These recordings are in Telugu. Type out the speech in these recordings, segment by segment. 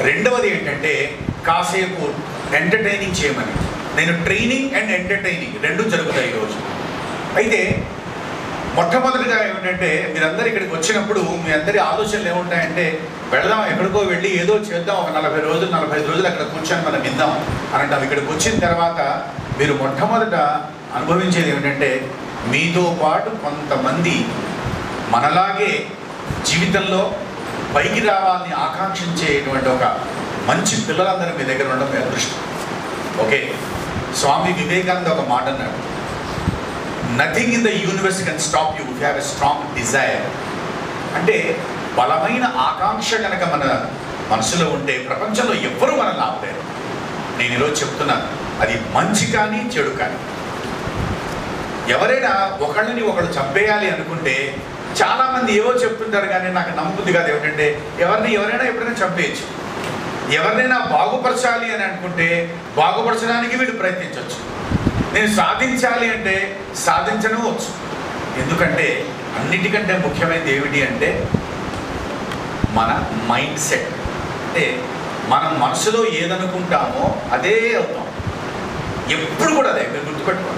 రెండవది ఏంటంటే కాసేపు ఎంటర్టైనింగ్ చేయమని నేను ట్రైనింగ్ అండ్ ఎంటర్టైనింగ్ రెండు జరుగుతాయి ఈరోజు అయితే మొట్టమొదటిగా ఏమిటంటే మీరందరూ ఇక్కడికి వచ్చినప్పుడు మీ అందరి ఆలోచనలు ఏముంటాయంటే వెళదాం ఎక్కడికో వెళ్ళి ఏదో చేద్దాం ఒక నలభై రోజులు నలభై ఐదు రోజులు అక్కడ కూర్చొని మనం విందాం అని అంటాం ఇక్కడికి వచ్చిన తర్వాత మీరు మొట్టమొదట అనుభవించేది ఏమిటంటే మీతో పాటు కొంతమంది మనలాగే జీవితంలో పైకి రావాలని ఆకాంక్షించేటువంటి ఒక మంచి పిల్లలందరూ మీ దగ్గర ఉండడం మీ అదృష్టం ఓకే స్వామి వివేకానంద ఒక మాట అన్నాడు nothing in the universe can stop you have a strong desire అంటే బలమైన ఆకాంక్ష కనుక మన మనసులో ఉంటే ప్రపంచంలో ఎవ్వరూ మనల్ని ఆపలేరు నేను ఈరోజు చెప్తున్నాను అది మంచి కానీ చెడు కానీ ఎవరైనా ఒకళ్ళని ఒకళ్ళు చంపేయాలి అనుకుంటే చాలా మంది ఏవో చెప్తుంటారు కానీ నాకు నమ్ముతుంది కాదు ఏమిటంటే ఎవరిని ఎవరైనా ఎప్పుడైనా చంపేయచ్చు ఎవరినైనా బాగుపరచాలి అని అనుకుంటే బాగుపరచడానికి వీళ్ళు ప్రయత్నించవచ్చు నేను సాధించాలి అంటే సాధించనవచ్చు ఎందుకంటే అన్నిటికంటే ముఖ్యమైనది ఏమిటి అంటే మన మైండ్ సెట్ అంటే మనం మనసులో ఏదనుకుంటామో అదే అవుతాం ఎప్పుడు కూడా అదే మీరు గుర్తుపెట్టుకోండి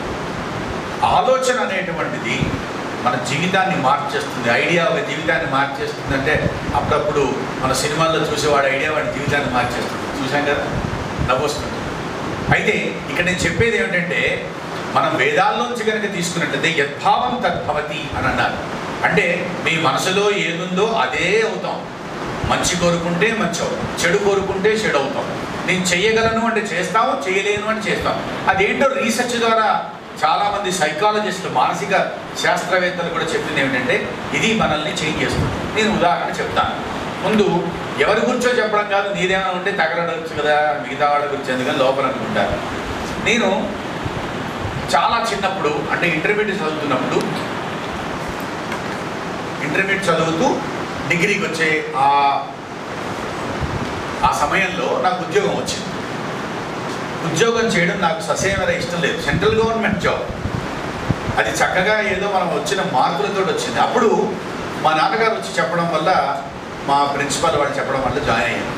ఆలోచన అనేటువంటిది మన జీవితాన్ని మార్చేస్తుంది ఐడియా ఒక జీవితాన్ని మార్చేస్తుంది అంటే అప్పుడప్పుడు మన సినిమాల్లో చూసేవాడు ఐడియా వాడి జీవితాన్ని మార్చేస్తుంది చూసాం కదా నవ్వొస్తుంది అయితే ఇక్కడ నేను చెప్పేది ఏమిటంటే మనం వేదాల్లోంచి కనుక తీసుకున్నట్లయితే యద్భావం తద్భవతి అని అన్నారు అంటే మీ మనసులో ఏదుందో అదే అవుతాం మంచి కోరుకుంటే మంచి అవుతాం చెడు కోరుకుంటే చెడు అవుతాం నేను చెయ్యగలను అంటే చేస్తాము చేయలేను అంటే చేస్తాం అదేంటో రీసెర్చ్ ద్వారా చాలామంది సైకాలజిస్టులు మానసిక శాస్త్రవేత్తలు కూడా చెప్పింది ఏమిటంటే ఇది మనల్ని చేంజ్ చేస్తుంది నేను ఉదాహరణ చెప్తాను ముందు ఎవరి గురించో చెప్పడం కాదు నీదేమైనా ఉంటే తగలడవచ్చు కదా మిగతా వాళ్ళ గురించి ఎందుకని లోపల అనుకుంటారు నేను చాలా చిన్నప్పుడు అంటే ఇంటర్మీడియట్ చదువుతున్నప్పుడు ఇంటర్మీడియట్ చదువుతూ డిగ్రీకి వచ్చే ఆ ఆ సమయంలో నాకు ఉద్యోగం వచ్చింది ఉద్యోగం చేయడం నాకు ససేమర ఇష్టం లేదు సెంట్రల్ గవర్నమెంట్ జాబ్ అది చక్కగా ఏదో మనం వచ్చిన మార్కులతో వచ్చింది అప్పుడు మా నాన్నగారు వచ్చి చెప్పడం వల్ల మా ప్రిన్సిపల్ వాళ్ళు చెప్పడం వల్ల జాయిన్ అయ్యాను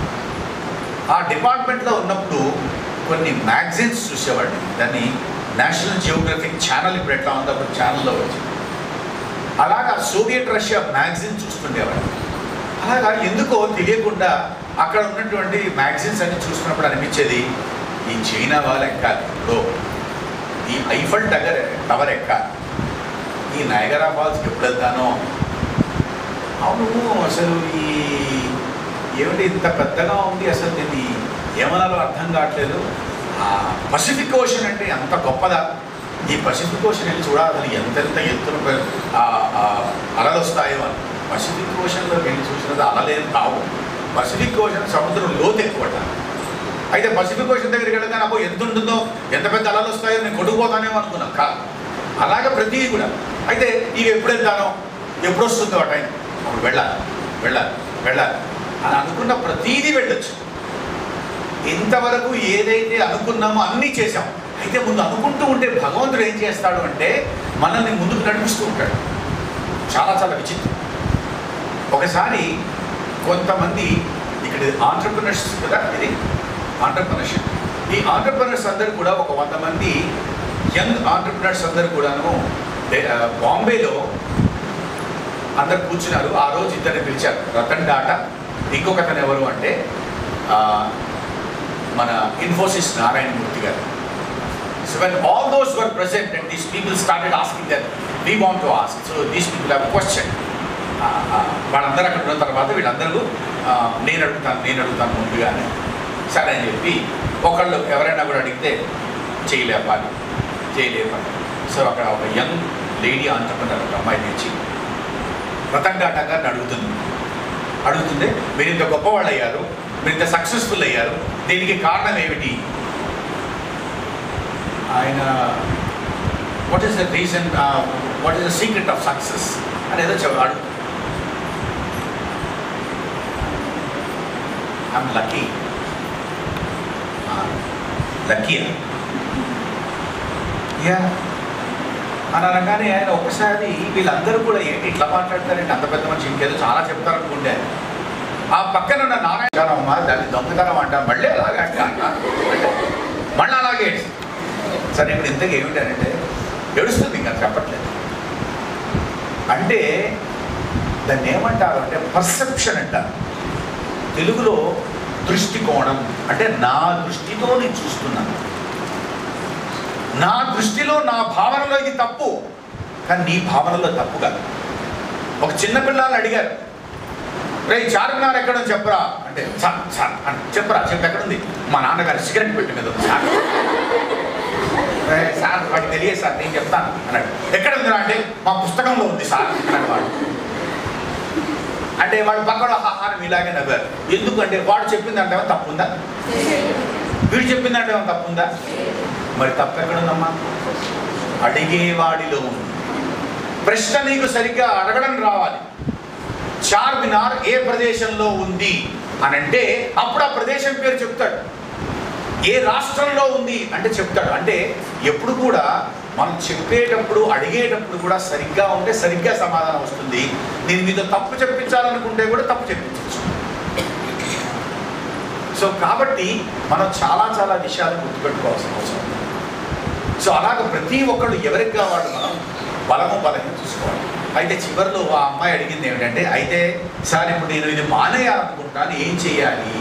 ఆ డిపార్ట్మెంట్లో ఉన్నప్పుడు కొన్ని మ్యాగజైన్స్ చూసేవాడిని దాన్ని నేషనల్ జియోగ్రఫిక్ ఛానల్ ఇప్పుడు ఎట్లా ఉందో అప్పుడు ఛానల్లో వచ్చింది అలాగా సోవియట్ రష్యా మ్యాగజైన్ చూస్తుండేవాడిని అలాగా ఎందుకో తెలియకుండా అక్కడ ఉన్నటువంటి మ్యాగజైన్స్ అన్ని చూసుకున్నప్పుడు అనిపించేది ఈ చైనా వాళ్ళు ఎక్కాలి ఇప్పుడు ఈ ఐఫల్ టవర్ టవర్ ఎక్కాలి ఈ నయగరా ఫాల్స్కి ఎప్పుడు వెళ్తానో అవును అసలు ఈ ఏమిటి ఇంత పెద్దగా ఉంది అసలు దీన్ని ఏమనాలో అర్థం కావట్లేదు ఆ పసిఫిక్ ఓషన్ అంటే ఎంత గొప్పదా ఈ పసిఫిక్ ఓషన్ వెళ్ళి చూడాలి అసలు ఎంతెంత ఎత్తున పె- ఆ ఆ అలలు వస్తాయో అని పసిఫిక్ ఓషన్లో వెళ్ళి చూసినది అలలేం కావు పసిఫిక్ ఓషన్ సముద్రం లోతు ఎక్కువట అయితే పసిఫిక్ ఓషన్ దగ్గరికి వెళ్ళగానే అబ్బో ఎంత ఉంటుందో ఎంత పెద్ద అలలు వస్తాయో నేను కొట్టుకుపోతానేమో అనుకున్నాను కాదు అలాగే ప్రతిదీ కూడా అయితే ఇక ఎప్పుడు వెళ్తానో ఎప్పుడు వస్తుందో ఆ టైం అప్పుడు వెళ్ళాలి వెళ్ళాలి వెళ్ళాలి అని అనుకున్న ప్రతీదీ వెళ్ళొచ్చు ఇంతవరకు ఏదైతే అనుకున్నామో అన్నీ చేశాం అయితే ముందు అనుకుంటూ ఉంటే భగవంతుడు ఏం చేస్తాడు అంటే మనల్ని ముందుకు నడిపిస్తూ ఉంటాడు చాలా చాలా విచిత్రం ఒకసారి కొంతమంది ఇక్కడ ఆంటర్ప్రినర్స్ కదా ఇది ఆంటర్ప్రినర్షిప్ ఈ ఆంటర్ప్రినర్స్ అందరూ కూడా ఒక వంద మంది యంగ్ ఆంటర్ప్రినర్స్ అందరూ కూడాను డే- ఆ, బాంబేలో అందరు కూర్చున్నారు ఆ రోజు ఇద్దరిని పిలిచారు రతన్ టాటా ఇంకొక అతను ఎవరు అంటే ఆ, మన ఇన్ఫోసిస్ నారాయణమూర్తి గారు so when all those were present and these people started asking that we want to ask so these people have question వాళ్ళందరూ అక్కడ ఉన్న తర్వాత వీళ్ళందరూ ఆ, నేను అడుగుతాను నేను అడుగుతాను ముందుగానే సరే అని చెప్పి ఒకళ్ళు ఎవరైనా కూడా అడిగితే చేయలేపాలి చేయలేపాలి సో అక్కడ ఒక యంగ్ లేడీ ఆంటర్ప్రినర్ ఒక అమ్మాయి తెచ్చి రతన్ టాటా గారిని అడుగుతుంది అడుగుతుంది మీరు ఇంత గొప్పవాళ్ళు అయ్యారు మీరు ఇంత సక్సెస్ఫుల్ అయ్యారు దీనికి కారణం ఏమిటి ఆయన what is the reason what is the secret of success అనేదో చెప్ అడుగు ఐమ్ లక్కీ లక్కీ యా అని అనగానే ఆయన ఒకసారి వీళ్ళందరూ కూడా ఏంటి ఇట్లా మాట్లాడతారంటే అంత పెద్ద మనిషి ఇంకేదో చాలా చెప్తారనుకుంటే ఆ పక్కన ఉన్న నారాయణమ్మ దాన్ని దొంగతనం అంట మళ్ళీ అలాగే అంట మళ్ళీ అలాగే ఏడ్చింది. సరే ఇప్పుడు ఇంతకు ఏమిటంటే ఏడుస్తుంది ఇంకా చెప్పట్లేదు అంటే దాన్ని ఏమంటారు అంటే పర్సెప్షన్ అంటారు తెలుగులో దృష్టికోణం అంటే నా దృష్టితో నేను చూస్తున్నాను నా దృష్టిలో నా భావనలో ఇది తప్పు కానీ నీ భావనలో తప్పు కాదు ఒక చిన్న పిల్లల్ని అడిగారు రే చార్మినార్ ఎక్కడో చెప్పరా అంటే సార్ సార్ అంటే చెప్పరా చెప్పు ఎక్కడుంది మా నాన్నగారు సిగరెట్ పెట్టి మీద ఉంది సార్ "రే, సార్ వాడికి తెలియదు సార్ నేను చెప్తాను అన్నాడు ఎక్కడ ఉందిరా అంటే మా పుస్తకంలో ఉంది సార్ అన్నాడు వాడు అంటే వాడు పక్కన హాహారం ఇలాగే నవ్వారు ఎందుకంటే వాడు చెప్పిందంటే ఏమైనా తప్పుందా వీడు చెప్పిందంటే ఏమైనా తప్పుందా మరి తప్పు ఎక్కడుందమ్మా అడిగేవాడిలో ఉంది ప్రశ్న నీకు సరిగ్గా అడగడం రావాలి చార్మినార్ ఏ ప్రదేశంలో ఉంది అని అంటే అప్పుడు ఆ ప్రదేశం పేరు చెప్తాడు ఏ రాష్ట్రంలో ఉంది అంటే చెప్తాడు అంటే ఎప్పుడు కూడా మనం చెప్పేటప్పుడు అడిగేటప్పుడు కూడా సరిగ్గా ఉంటే సరిగ్గా సమాధానం వస్తుంది నేను మీతో తప్పు చెప్పించాలనుకుంటే కూడా తప్పు చెప్పించవచ్చు సో కాబట్టి మనం చాలా చాలా విషయాలు గుర్తుపెట్టుకోవాల్సిన అవసరం ఉంది. సో అలాగ ప్రతి ఒక్కళ్ళు ఎవరికి కావాలి మనం బలము బలహీన చూసుకోవాలి అయితే చివరిలో ఆ అమ్మాయి అడిగింది ఏమిటంటే అయితే సార్ ఇప్పుడు నేను ఇది మానేయాలనుకుంటాను ఏం చేయాలి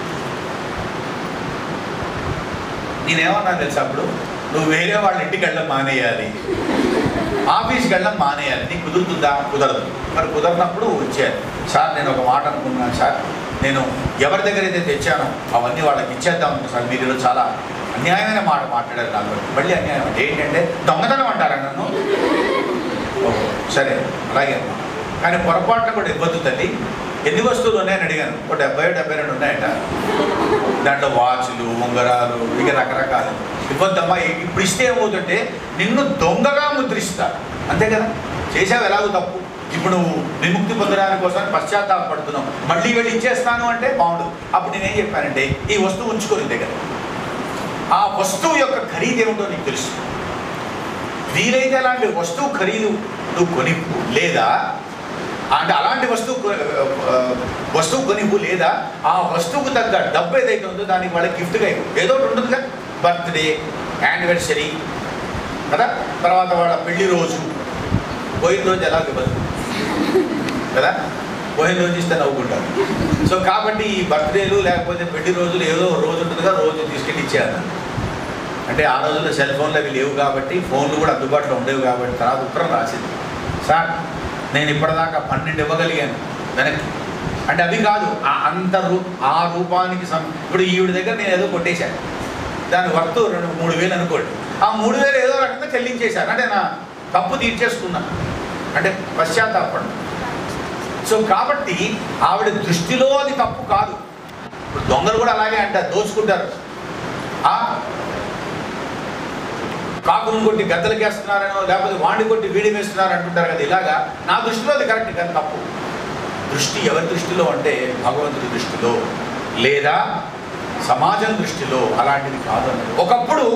నేనేమన్నా తెలుసా అప్పుడు నువ్వు వేరే వాళ్ళ ఇంటికి వెళ్ళడం మానేయాలి ఆఫీస్కి వెళ్ళడం మానేయాలి నీకు కుదురుతుందా కుదరదు మరి కుదరనప్పుడు వచ్చేయాలి సార్ నేను ఒక మాట అనుకున్నాను సార్ నేను ఎవరి దగ్గర అయితే తెచ్చానో అవన్నీ వాళ్ళకి ఇచ్చేద్దాం అనుకున్నాను సార్ మీరు ఈరోజు చాలా అన్యాయమైన మాట మాట్లాడారు నాకు మళ్ళీ అన్యాయం అంటే ఏంటంటే దొంగతనం అంటారా నన్ను ఓహో సరే అలాగే అమ్మా కానీ పొరపాటున కూడా ఇవ్వద్దు తల్లి ఎన్ని వస్తువులు ఉన్నాయని అడిగాను ఒక డెబ్బై డెబ్బై రెండు ఉన్నాయట దాంట్లో వాచ్లు ఉంగరాలు ఇక రకరకాలు ఇవ్వద్దమ్మా ఇప్పుడు ఇస్తే ఏమవుతుంటే నిన్ను దొంగగా ముద్రిస్తారు అంతే కదా చేసావు ఎలాగో తప్పు ఇప్పుడు నువ్వు విముక్తి పొందడానికి కోసం పశ్చాత్తాపడుతున్నావు మళ్ళీ వెళ్ళి ఇచ్చేస్తాను అంటే బాగుండు అప్పుడు నేనేం చెప్పానంటే ఈ వస్తువు ఉంచుకొని దగ్గర ఆ వస్తువు యొక్క ఖరీదు ఏమిటో నీకు తెలుసు వీలైతే అలాంటి వస్తువు ఖరీదు నువ్వు కొనివ్వు లేదా అంటే అలాంటి వస్తువు కొ- ఆ, వస్తువు కొనివ్వు లేదా ఆ వస్తువుకు తగ్గ డబ్బు ఏదైతే ఉందో దానికి వాళ్ళకి గిఫ్ట్గా ఇవ్వు ఏదో ఒకటి ఉంటుంది కదా బర్త్డే యానివర్సరీ కదా తర్వాత వాళ్ళ పెళ్లి రోజు పోయిన రోజు ఎలా ఇవ్వదు కదా పోయిన రోజు ఇస్తే నవ్వుకుంటారు సో కాబట్టి ఈ బర్త్డేలు లేకపోతే పెళ్లి రోజులు ఏదో ఒక రోజు ఉంటుంది కదా రోజు తీసుకెళ్ళి ఇచ్చేయాలి అంటే ఆ రోజుల్లో సెల్ ఫోన్లు అవి లేవు కాబట్టి ఫోన్లు కూడా అందుబాటులో ఉండేవి కాబట్టి తర్వాత ఉత్తరం రాసింది సార్ నేను ఇప్పటిదాకా పన్నెండు ఇవ్వగలిగాను వెనక్కి అంటే అవి కాదు ఆ అంత రూ ఆ రూపానికి సం ఇప్పుడు ఈవిడ దగ్గర నేను ఏదో కొట్టేశాను దాని వర్త్ రెండు మూడు వేలు అనుకోండి ఆ మూడు వేలు ఏదో రకంగా చెల్లించేశాను అంటే నా తప్పు తీర్చేసుకున్నాను అంటే పశ్చాత్తాపడం సో కాబట్టి ఆవిడ దృష్టిలో అది తప్పు కాదు ఇప్పుడు దొంగలు కూడా అలాగే అంటారు దోచుకుంటారు ఆ కాకును కొట్టి గద్దలకి వేస్తున్నారనో లేకపోతే వాణ్ణి కొట్టి వీడి వేస్తున్నారు అంటుంటారు కదా ఇలాగా నా దృష్టిలో అది కరెక్ట్ కానీ తప్పు దృష్టి ఎవరి దృష్టిలో అంటే భగవంతుడి దృష్టిలో లేదా సమాజం దృష్టిలో అలాంటిది కాదు అన్నది ఒకప్పుడు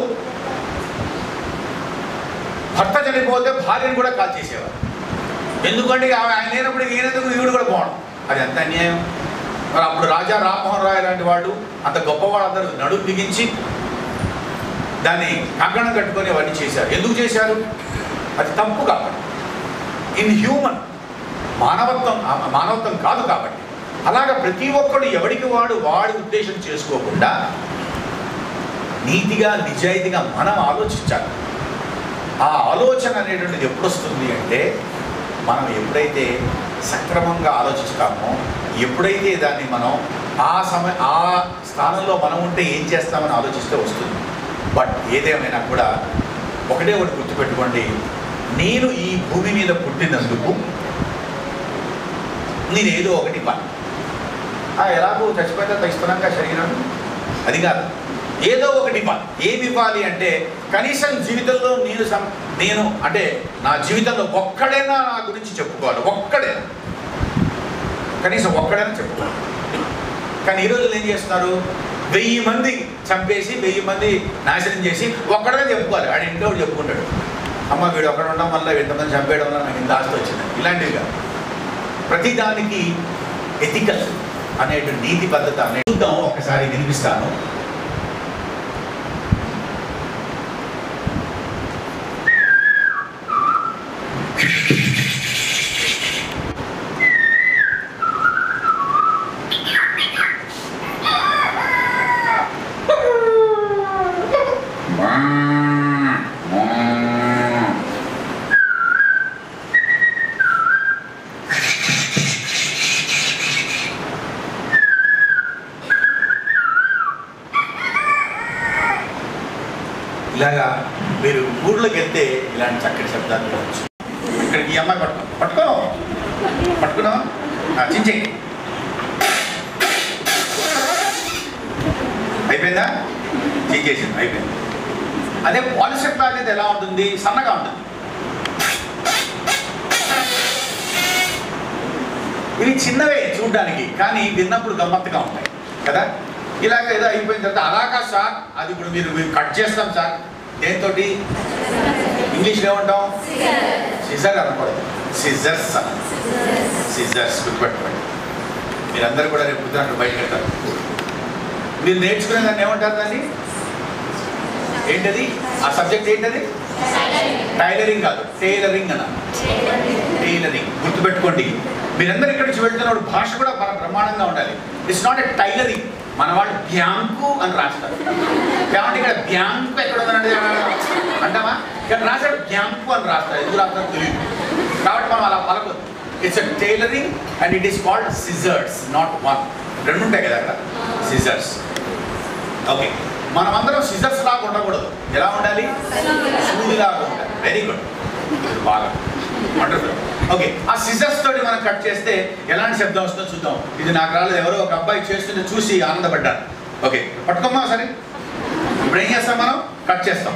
భర్త చనిపోతే భార్యను కూడా కాల్ చేసేవారు ఎందుకంటే ఆమె ఆయన లేనప్పుడు ఈయనెందుకు ఈవిడ కూడా పోవడం అది ఎంత అన్యాయం మరి అప్పుడు రాజా రామ్మోహన్ రాయ్ లాంటి వాడు అంత గొప్పవాళ్ళందరూ నడుము బిగించి దాన్ని కంకణం కట్టుకొని అవన్నీ చేశారు ఎందుకు చేశారు అది తప్పు కాబట్టి ఇన్ హ్యూమన్ మానవత్వం ఆ మానవత్వం కాదు కాబట్టి అలాగ ప్రతి ఒక్కడు ఎవడికి వాడు వాడి ఉద్దేశం చేసుకోకుండా నీతిగా నిజాయితీగా మనం ఆలోచించాలి ఆ ఆలోచన అనేటువంటిది ఎప్పుడు వస్తుంది అంటే మనం ఎప్పుడైతే సక్రమంగా ఆలోచిస్తామో ఎప్పుడైతే దాన్ని మనం ఆ సమయ ఆ స్థానంలో మనం ఉంటే ఏం చేస్తామని ఆలోచిస్తే వస్తుంది బట్ ఏదేమైనా కూడా ఒకటే ఒకటి గుర్తుపెట్టుకోండి నేను ఈ భూమి మీద పుట్టినందుకు నేను ఏదో ఒకటి ఇవ్వాలి ఆ, ఎలాగో చచ్చిపోయిన తర్వాత ఇస్తున్నాక శరీరం అది కాదు ఏదో ఒకటి ఇవ్వాలి ఏమి ఇవ్వాలి అంటే కనీసం జీవితంలో నేను సం నేను అంటే నా జీవితంలో ఒక్కడైనా నా గురించి చెప్పుకోవాలి ఒక్కడైనా కనీసం ఒక్కడైనా చెప్పుకోవాలి కానీ ఈ రోజులు ఏం చేస్తున్నారు వెయ్యి మంది చంపేసి వెయ్యి మంది నాశనం చేసి ఒక్కడనే చెప్పుకోవాలి ఆడ ఇంట్లో ఒకడు చెప్పుకుంటాడు అమ్మ వీడు ఒక్కడ ఉండడం వల్ల ఇంతమంది చంపేయడం వల్ల నాకు ఇంత ఆస్తి వచ్చింది ఇలాంటివి కాదు ప్రతిదానికి ఎథికల్ అనేటువంటి నీతి పద్ధతి అనే చూద్దాం ఒకసారి వినిపిస్తాను ఇలాగా మీరు ఊర్లోకి వెళ్తే ఇలాంటి చక్కటి శబ్దాలు వినవచ్చు ఇక్కడ ఈ అమ్మాయి పట్టుకో పట్టుకో పట్టుకున్నావా చించే అయిపోయిందా చించేసింది అయిపోయింది అదే పాలిసెట్ అనేది ఎలా ఉంటుంది సన్నగా ఉంటుంది ఇవి చిన్నవే చూడడానికి కానీ విన్నప్పుడు గమ్మత్తుగా ఉంటాయి కదా ఇలాగ ఏదో అయిపోయిన తర్వాత అలాగా సార్ అది ఇప్పుడు మీరు మీరు కట్ చేస్తాం సార్ దేంతో ఇంగ్లీష్లో ఏమంటాం సిజర్ అనకూడదు సిజర్స్ సిజర్స్ గుర్తుపెట్టుకోండి మీరందరూ కూడా రేపు పొద్దున అక్కడ బయటకు వెళ్తారు మీరు నేర్చుకునే దాన్ని ఏమంటారు దాన్ని ఏంటది ఆ సబ్జెక్ట్ ఏంటది టైలరింగ్ కాదు టైలరింగ్ అన్న టైలరింగ్ గుర్తుపెట్టుకోండి మీరందరూ ఇక్కడి నుంచి వెళ్తున్నప్పుడు భాష కూడా మన బ్రహ్మాండంగా ఉండాలి ఇట్స్ నాట్ ఎ టైలరింగ్ మన వాళ్ళు బ్యాంకు అని రాస్తారు కాబట్టి ఇక్కడ బ్యాంకు ఎక్కడ ఉందంటే అంటామా ఇక్కడ రాశాడు బ్యాంకు అని రాస్తారు ఎందుకు రాస్తారు తెలియదు కాబట్టి మనం అలా పలకొద్దు it's a tailoring and it is called scissors not one రెండు ఉంటాయి కదా అక్కడ సిజర్స్ ఓకే మనమందరం సిజర్స్ లాగా ఉండకూడదు ఎలా ఉండాలి సూదిలాగా ఉండాలి వెరీ గుడ్ బాగా వండర్ఫుల్ ఓకే ఆ సిజర్స్ తోటి మనం కట్ చేస్తే ఎలాంటి శబ్దం వస్తుందో చూద్దాం ఇది నాకు రాలేదు ఎవరో ఒక అబ్బాయి చేస్తుంటే చూసి ఆనందపడ్డాను ఓకే పట్టుకోమ్మా సరే ఇప్పుడు ఏం చేస్తాం మనం కట్ చేస్తాం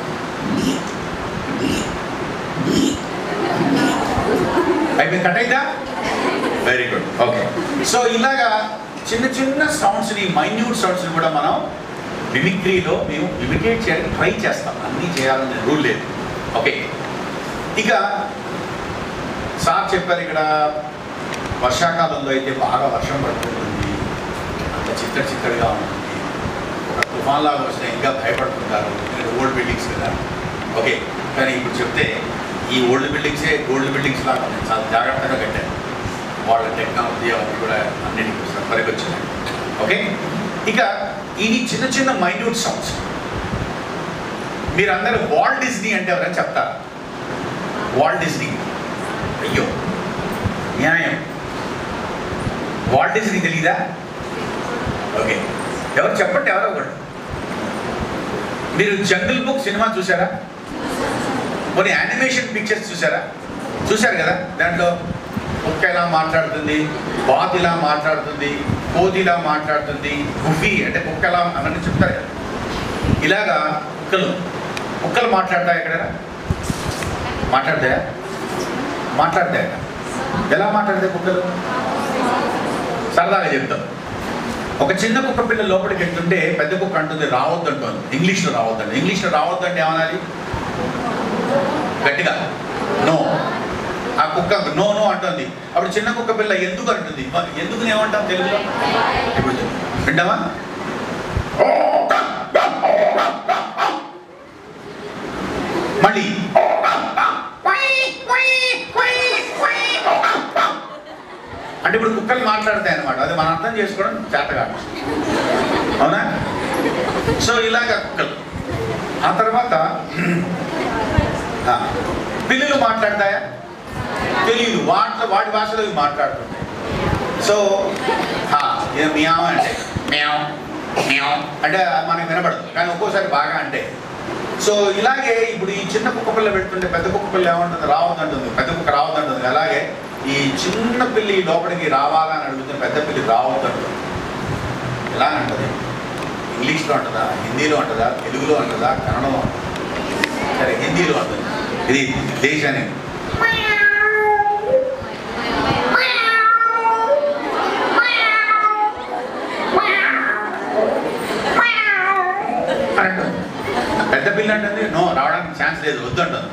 అయిపోయింది కట్ అయిందా వెరీ గుడ్ ఓకే సో ఇలాగా చిన్న చిన్న సౌండ్స్ని మైన్యూట్ సౌండ్స్ని కూడా మనం మిమిక్రీలో మేము ఇమిటేట్ చేయడానికి ట్రై చేస్తాం అన్నీ చేయాలని రూల్ లేదు ఓకే ఇక సార్ చెప్పారు ఇక్కడ వర్షాకాలంలో అయితే బాగా వర్షం పడుతుంటుంది అంత చిత్తడి చిత్తడిగా ఉంటుంది ఒక తుఫాన్ లాగా వచ్చినా ఇంకా భయపడుతుంటారు ఎందుకంటే ఓల్డ్ బిల్డింగ్స్ కదా ఓకే కానీ ఇప్పుడు చెప్తే ఈ ఓల్డ్ బిల్డింగ్సే గోల్డ్ బిల్డింగ్స్ లాగా ఉన్నాయి చాలా జాగ్రత్తగా కట్టారు వాళ్ళ టెక్నాలజీ అవన్నీ కూడా అన్నిటికీ సరిపరికి వచ్చినాయి ఓకే ఇక ఇది చిన్న చిన్న మైన్యూట్ సౌండ్స్ మీరందరూ వాల్ట్ డిస్నీ అంటే ఎవరైనా చెప్తారు వాల్ట్ డిస్నీ అయ్యో న్యాయం వాల్ట్ డిస్నీ తెలీదా ఓకే ఎవరు చెప్పండి ఎవరో ఒకటి మీరు జంగిల్ బుక్ సినిమా చూసారా కొన్ని యానిమేషన్ పిక్చర్స్ చూసారా చూశారు కదా దాంట్లో కుక్క ఇలా మాట్లాడుతుంది బాత్ ఇలా మాట్లాడుతుంది కోతి ఇలా మాట్లాడుతుంది గుఫీ అంటే కుక్క ఎలా అవన్నీ చెప్తారు కదా ఇలాగా కుక్కలు కుక్కలు మాట్లాడతాయి ఎక్కడైనా మాట్లాడతాయా మాట్లాడతాయట ఎలా మాట్లాడతాయి కుక్కలు సరదాగా చెప్తాం ఒక చిన్న కుక్క పిల్ల లోపలికి వెళ్తుంటే పెద్ద కుక్క అంటుంది రావద్దు అంటుంది ఇంగ్లీష్లో రావద్దండి ఇంగ్లీష్లో రావద్దంటే ఏమనాలి గట్టిగా నో ఆ కుక్క నో నో అంటుంది అప్పుడు చిన్న కుక్క పిల్ల ఎందుకు అంటుంది మరి ఎందుకు ఏమంటాం తెలుగులో ఇప్పుడు చెప్పు. వింటావా మళ్ళీ అంటే ఇప్పుడు కుక్కలు మాట్లాడతాయి అనమాట అది మనం అర్థం చేసుకోవడం చేతగా అవునా సో ఇలాగ కుక్కలు ఆ తర్వాత ఆ, పిల్లులు మాట్లాడతాయా తెలియదు వాటి వాటి భాషలో ఇవి మాట్లాడుతుంటాయి సో హా, ఇది మియావ్ అంటే మియావ్ మియావ్ అంటే మనకి వినపడదు కానీ ఒక్కోసారి బాగా అంటే సో ఇలాగే ఇప్పుడు ఈ చిన్న కుక్క పిల్ల పెడుతుంటే పెద్ద కుక్క పిల్ల ఏమంటుంది రావద్దంటుంది పెద్ద కుక్క రావద్దంటుంది అలాగే ఈ చిన్న పిల్లి లోపలికి రావాలని అడుగుతుంది పెద్ద పిల్లి రావద్దంటుంది ఎలా అంటది ఇంగ్లీష్లో అంటుందా హిందీలో అంటుందా తెలుగులో అంటుందా కన్నడలో అంటుందా సరే హిందీలో అంటుంది ఇది దేశాన్ని అని అంటుంది పెద్ద పిల్ల అంటుంది నో రావడానికి ఛాన్స్ లేదు వద్దు అంటుంది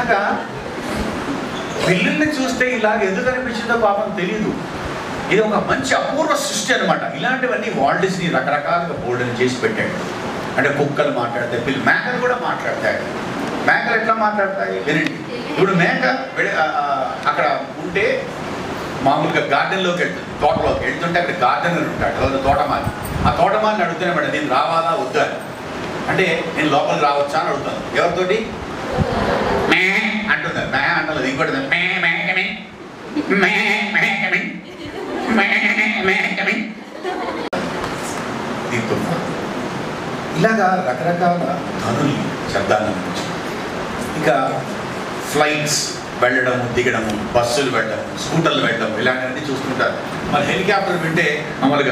అలాగా పిల్లుల్ని చూస్తే ఇలాగ ఎందుకు అనిపించిందో పాపం తెలియదు ఇది ఒక మంచి అపూర్వ సృష్టి అనమాట ఇలాంటివన్నీ వాల్ట్ డిస్నీ రకరకాలుగా బోల్డెన్ చేసి పెట్టాడు అంటే కుక్కలు మాట్లాడతాయి పిల్లి మేకలు కూడా మాట్లాడతాయి మేకలు ఎట్లా మాట్లాడతాయి వినండి ఇప్పుడు మేక వెళ- ఆ, ఆ, అక్కడ ఉంటే మామూలుగా గార్డెన్లోకి వెళ్తుంది తోటలోకి వెళ్తుంటే అక్కడ గార్డెనర్ ఉంటాడు ఎవరు తోటమాలి ఆ తోటమాలిని అడుగుతూనే మేడం నేను రావాలా వద్దా అని. అంటే నేను లోపలికి రావచ్చా అని అడుగుతాను ఎవరితోటి మే అంటుంది మే అంటలేదు ఇంకోటి మే మే మే మే మే మే మే మే మే దీంతో ఇలాగా రకరకాల ధనుల్ని శబ్దాలను గురించి ఇంకా ఫ్లైట్స్ వెళ్ళడం దిగడము బస్సులు వెళ్ళడం స్కూటర్లు వెళ్ళడం ఇలాంటివన్నీ చూస్తుంటారు మరి హెలికాప్టర్ వింటే మామూలుగా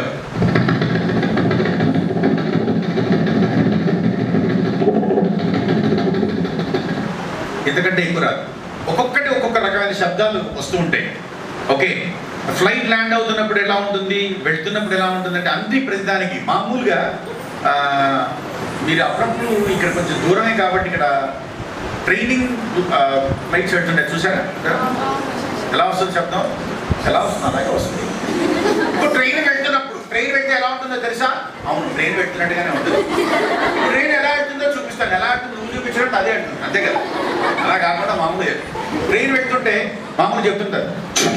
ఎందుకంటే ఎక్కువ రాదు ఒక్కొక్కటి ఒక్కొక్క రకమైన శబ్దాలు వస్తూ ఉంటాయి ఓకే ఫ్లైట్ ల్యాండ్ అవుతున్నప్పుడు ఎలా ఉంటుంది వెళ్తున్నప్పుడు ఎలా ఉంటుంది అంటే అన్ని ప్రతిదానికి మామూలుగా ఆ, మీరు అప్పుడప్పుడు ఇక్కడ కొంచెం దూరమే కాబట్టి ఇక్కడ ట్రైనింగ్ ఫ్లైట్స్ వెళ్తుంటాయి చూసారా ఎలా వస్తుంది శబ్దం ఎలా వస్తుంది అలాగే వస్తుంది ఇప్పుడు ట్రైన్ వెళ్తున్నప్పుడు ట్రైన్ వెళ్తే ఎలా ఉంటుందో తెలుసా అవును ట్రైన్ వెళ్తున్నట్టుగానే ఉంటుంది ట్రైన్ ఎలా వెళ్తుందో చూపిస్తాను ఎలా వెళ్తుందో నువ్వు చూపించినట్టు అదే అంటుంది అంతే కదా అలా కాకుండా మామూలుగా ట్రైన్ వెళ్తుంటే మామూలు చెప్తుంటారు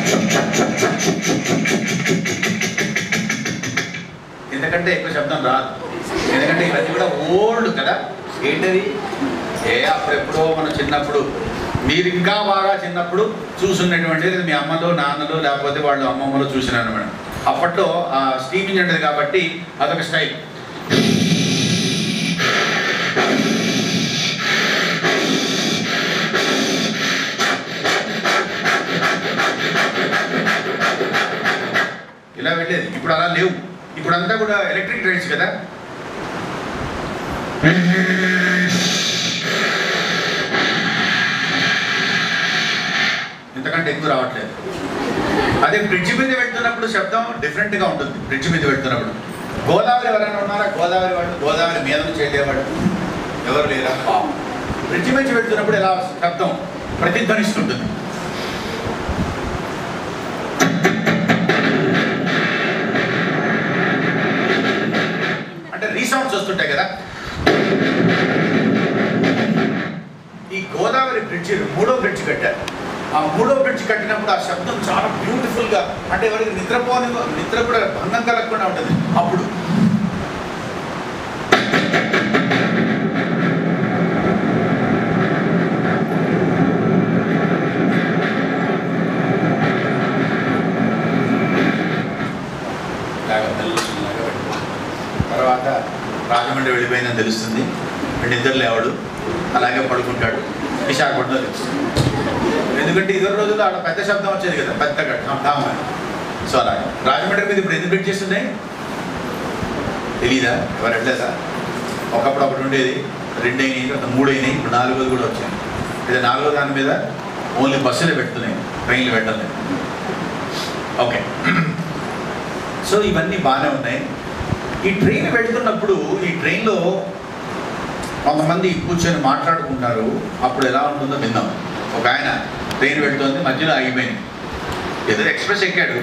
ఎందుకంటే ఎక్కువ శబ్దం రాదు ఎందుకంటే ఇవన్నీ కూడా ఓల్డ్ కదా ఏంటది ఏ అప్పుడెప్పుడో మన చిన్నప్పుడు మీరు ఇంకా బాగా చిన్నప్పుడు చూసున్నటువంటిది మీ అమ్మలో నాన్నలో లేకపోతే వాళ్ళు అమ్మమ్మలో చూసినారు మేడం అప్పట్లో ఆ స్టీమ్ ఇంజన్ ఉండేది కాబట్టి అదొక స్టైల్ ఇలా వెళ్ళేది ఇప్పుడు అలా లేవు ఇప్పుడు అంతా కూడా ఎలక్ట్రిక్ ట్రైన్స్ కదా ఇంతకంటే ఎక్కువ రావట్లేదు అదే బ్రిడ్జ్ మీద వెళ్తున్నప్పుడు శబ్దం డిఫరెంట్ గా ఉంటుంది బ్రిడ్జ్ మీద వెళ్తున్నప్పుడు గోదావరి ఎవరైనా ఉన్నారా గోదావరి వాళ్ళు గోదావరి మీద నుంచి వెళ్ళేవాడు ఎవరు లేరా పాపం బ్రిడ్జ్ మీద వెళ్తున్నప్పుడు ఎలా శబ్దం ప్రతిధ్వనిస్తుంటుంది అంటే రీసౌండ్స్ వస్తుంటాయి కదా ఈ గోదావరి బ్రిడ్జ్ మూడో బ్రిడ్జ్ కట్టారు ఆ మూడో బ్రిడ్జ్ కట్టినప్పుడు ఆ శబ్దం చాలా బ్యూటిఫుల్ గా అంటే ఎవరికి నిద్రపోని నిద్ర కూడా భంగం కలగకుండా ఉంటుంది అప్పుడు ఇలాగ మెల్లగా వెళ్ళిపోతుంది. తర్వాత రాజమండ్రి వెళ్ళిపోయిందని తెలుస్తుంది నిద్ర లేవడు అలాగే పడుకుంటాడు విశాఖపట్నంలో తెలుస్తుంది ఎందుకంటే ఇద్దరు రోజులు ఆడ పెద్ద శబ్దం వచ్చేది కదా పెద్దగా ఠామ్ ఠామ్ అని సో అలాగే రాజమండ్రి మీద ఇప్పుడు ఎందుకు బ్రిడ్జ్ చేస్తున్నాయి తెలీదా ఎవరు వెళ్ళలేదా ఒకప్పుడు ఒకటి ఉండేది రెండు అయినాయి తర్వాత మూడు అయినాయి ఇప్పుడు నాలుగోది కూడా వచ్చాయి ఇది నాలుగో దాని మీద ఓన్లీ బస్సులు పెడుతున్నాయి ట్రైన్లు పెట్టలేదు ఓకే సో ఇవన్నీ బాగానే ఉన్నాయి ఈ ట్రైన్ వెళ్తున్నప్పుడు ఈ ట్రైన్లో కొంతమంది కూర్చొని మాట్లాడుకుంటారు అప్పుడు ఎలా ఉంటుందో విందాం ఒక ఆయన ట్రైన్ వెళ్తుంది మధ్యలో ఆగిపోయింది ఎదురు ఎక్స్ప్రెస్ ఎక్కాడు